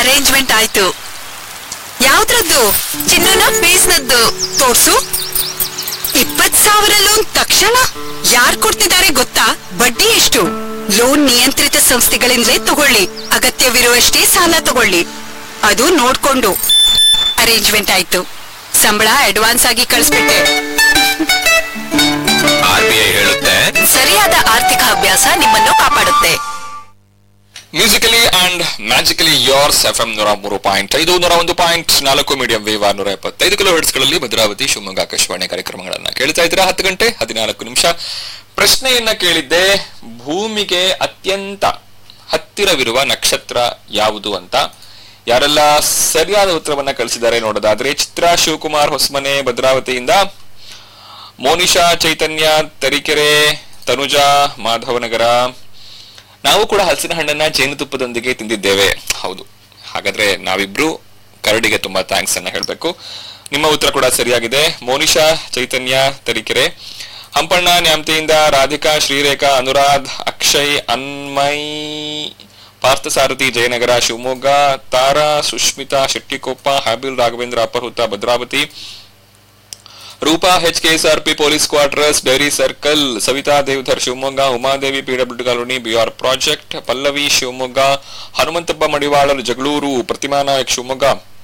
arrangement ಆಯ್ತು ಯಾವ್ದ್ರದ್ದು ಚಿನ್ನನ ಫೀಸ್ನದ್ದು ತೋರ್ಸು ಇಪ್ಪತ್ ಸಾವಿರ ಲೋನ್ ತಕ್ಷಣ ಯಾರ್ ಕೊಡ್ತಿದ್ದಾರೆ ಗೊತ್ತಾ ಬಡ್ಡಿ ಎಷ್ಟು ಲೋನ್ ನಿಯಂತ್ರಿತ ಸಂಸ್ಥೆಗಳಿಂದಲೇ ತಗೊಳ್ಳಿ ಅಗತ್ಯವಿರುವಷ್ಟೇ ಸಾಲ ತಗೊಳ್ಳಿ ಅದು ನೋಡ್ಕೊಂಡು ಅರೇಂಜ್ಮೆಂಟ್ ಆಯ್ತು ಸಂಬಳ ಅಡ್ವಾನ್ಸ್ ಆಗಿ ಕಳಿಸ್ಬಿಟ್ಟೆ ಆರ್ ಬಿ ಐ ಹೇಳುತ್ತೆ ಸರಿಯಾದ ಆರ್ಥಿಕ ಅಭ್ಯಾಸ ನಿಮ್ಮನ್ನು ಕಾಪಾಡುತ್ತೆ musically and magically yours F M ನೂರ ಮೂರು ಪಾಯಿಂಟ್ ಐದು ನೂರ ಒಂದು ಪಾಯಿಂಟ್ ನಾಲ್ಕು ಮೀಡಿಯಂ ವೇವ್ ನೂರ ಎಪ್ಪತ್ತೈದು ಕಿಲೋ ಗಳಲ್ಲಿ ಭದ್ರಾವತಿ ಶಿವಮೊಗ್ಗ ಆಕಾಶವಾಣಿ ಕಾರ್ಯಕ್ರಮಗಳನ್ನ ಕೇಳ್ತಾ ಇದ್ದೀರಾ ಹತ್ತು ಗಂಟೆ ಹದಿನಾಲ್ಕು ನಿಮಿಷ ಪ್ರಶ್ನೆಯನ್ನ ಕೇಳಿದ್ದೆ ಭೂಮಿಗೆ ಅತ್ಯಂತ ಹತ್ತಿರವಿರುವ ನಕ್ಷತ್ರ ಯಾವುದು ಅಂತ ಯಾರೆಲ್ಲ ಸರಿಯಾದ ಉತ್ತರವನ್ನ ಕಳಿಸಿದ್ದಾರೆ ನೋಡೋದಾದ್ರೆ ಚಿತ್ರಾ ಶಿವಕುಮಾರ್ ಹೊಸಮನೆ ಭದ್ರಾವತಿಯಿಂದ ಮೋನಿಶಾ ಚೈತನ್ಯ ತರೀಕೆರೆ ತನುಜಾ ಮಾಧವನಗರ ನಾವು ಕೂಡ ಹಲಸಿನ ಹಣ್ಣನ್ನ ಜೇನುತುಪ್ಪದೊಂದಿಗೆ ತಿಂದಿದ್ದೇವೆ ಹೌದು ಹಾಗಾದ್ರೆ ನಾವಿಬ್ರು ಕರಡಿಗೆ ತುಂಬಾ ಥ್ಯಾಂಕ್ಸ್ ಅನ್ನ ಹೇಳ್ಬೇಕು ನಿಮ್ಮ ಉತ್ತರ ಕೂಡ ಸರಿಯಾಗಿದೆ ಮೋನಿಶಾ ಚೈತನ್ಯ ತರೀಕೆರೆ ಹಂಪಣ್ಣ ನ್ಯಾಮತಿಯಿಂದ ರಾಧಿಕಾ ಶ್ರೀರೇಖಾ ಅನುರಾಧ್ ಅಕ್ಷಯ್ ಅನ್ಮಯ್ ಪಾರ್ಥಸಾರಥಿ ಜಯನಗರ ಶಿವಮೊಗ್ಗ ತಾರಾ ಸುಷ್ಮಿತಾ ಶೆಟ್ಟಿಕೊಪ್ಪ ಹ್ಯಾಬಿಲ್ ರಾಘವೇಂದ್ರ ಅಪಹೃತ Bhadravati Roopa H KSRP police quarters ಬೇರಿ circle Savitha Devadhar Shivamogga Umadevi PW colony BR project Pallavi Shivamogga Hanumanthappa ಮಡಿವಾಳರು ಜಗಳೂರು ಪ್ರತಿಮಾ ನಾಯಕ್ ಶಿವಮೊಗ್ಗ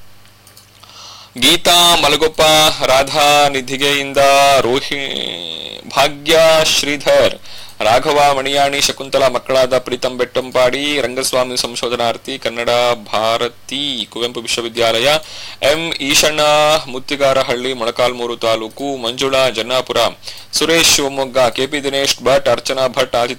ಗೀತಾ ಮಲಗೊಪ್ಪ ರಾಧಾ ನಿಧಿಗೆಯಿಂದ ರೋಹಿ ಭಾಗ್ಯ ಶ್ರೀಧರ್ ರಾಘವ ಮಣಿಯಾಣಿ ಶಕುಂತಲಾ ಮಕ್ಕಳಾದ ಪ್ರೀತಂ ಬೆಟ್ಟಂಪಾಡಿ ರಂಗಸ್ವಾಮಿ ಸಂಶೋಧನಾರ್ಥಿ ಕನ್ನಡ ಭಾರತಿ ಕುವೆಂಪು ವಿಶ್ವವಿದ್ಯಾಲಯ ಎಂ ಈಶಣ್ಣ ಮುತ್ತಿಗಾರಹಳ್ಳಿ ಮೊಳಕಾಲ್ಮೂರು ತಾಲೂಕು ಮಂಜುಳಾ ಜನ್ನಾಪುರ ಸುರೇಶ್ ಶಿವಮೊಗ್ಗ ಕೆಪಿ ದಿನೇಶ್ ಭಟ್ ಅರ್ಚನಾ ಭಟ್ ಆದಿತ್ಯ